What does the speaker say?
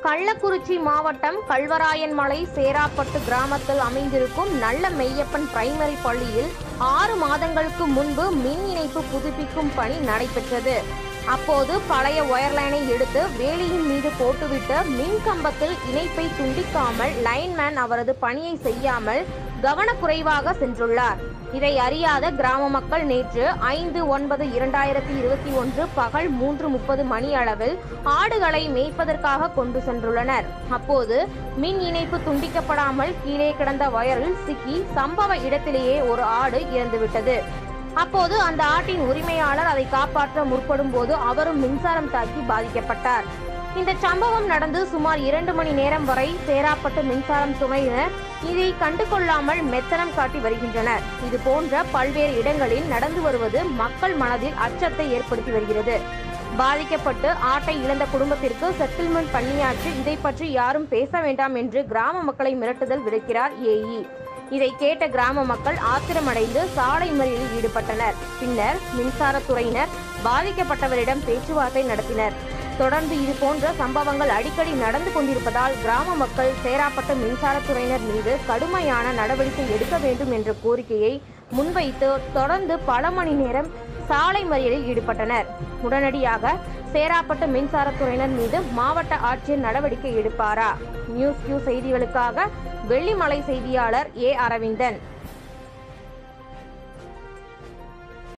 கள்ளக்குறிச்சி மாவட்டம் கல்வராயன்மலை சேராப்பட்டு கிராமத்தில் அமைந்திருக்கும் நல்ல மெய்யப்பன் பிரைமரி பள்ளியில் ஆறு மாதங்களுக்கு முன்பு மின் இணைப்பு புதுப்பிக்கும் பணி நடைபெற்றது அப்போது பழைய ஒயர்லைனை எடுத்து வேலியின் மீது போட்டுவிட்டு மின் கம்பத்தில் இணைப்பை துண்டிக்காமல் லைன்மேன் அவரது பணியை செய்யாமல் கவனக்குறைவாக சென்றுள்ளார் இதை அறியாத கிராம மக்கள் நேற்று ஐந்து ஒன்பது இரண்டாயிரத்தி இருபத்தி ஒன்று பகல் மூன்று முப்பது மணி அளவில் ஆடுகளை மேய்ப்பதற்காக கொண்டு சென்றுள்ளனர் அப்போது மின் இணைப்பு துண்டிக்கப்படாமல் கீழே கிடந்த வயரில் சிக்கி சம்பவ இடத்திலேயே ஒரு ஆடு இறந்துவிட்டது அப்போது அந்த ஆட்டின் உரிமையாளர் அதை காப்பாற்ற முற்படும் போது அவரும் மின்சாரம் தாக்கி பாதிக்கப்பட்டார் இந்த சம்பவம் நடந்து சுமார் இரண்டு மணி நேரம் வரை சேராப்பட்டு மின்சாரம் துறையினர் இதை கண்டுகொள்ளாமல் மெத்தனம் காட்டி வருகின்றனர் இது போன்ற பல்வேறு இடங்களில் நடந்து வருவது மக்கள் மனதில் அச்சத்தை ஏற்படுத்தி வருகிறது பாதிக்கப்பட்டு ஆட்டை இழந்த குடும்பத்திற்கு செட்டில்மெண்ட் பண்ணியாச்சு இதை பற்றி யாரும் பேச வேண்டாம் என்று கிராம மக்களை மிரட்டுதல் விடுக்கிறார் ஏஇ இதை கேட்ட கிராம மக்கள் ஆத்திரமடைந்து சாலை மறியலில் ஈடுபட்டனர் பின்னர் மின்சாரத்துறையினர் பாதிக்கப்பட்டவரிடம் பேச்சுவார்த்தை நடத்தினர் தொடர்ந்து இது போன்ற சம்பவங்கள் அடிக்கடி நடந்து கொண்டிருப்பதால் கிராம மக்கள் சேராப்பட்ட மின்சாரத்துறையினர் மீது கடுமையான நடவடிக்கை எடுக்க வேண்டும் என்ற கோரிக்கையை முன்வைத்து தொடர்ந்து பல மணி நேரம் சாலை மறியலில் ஈடுபட்டனர் உடனடியாக சேராப்பட்டு மின்சாரத்துறையினர் மீது மாவட்ட ஆட்சியர் நடவடிக்கை எடுப்பாரா நியூஸ் கியூ செய்திகளுக்காக வெள்ளிமலை செய்தியாளர் ஏ அரவிந்தன்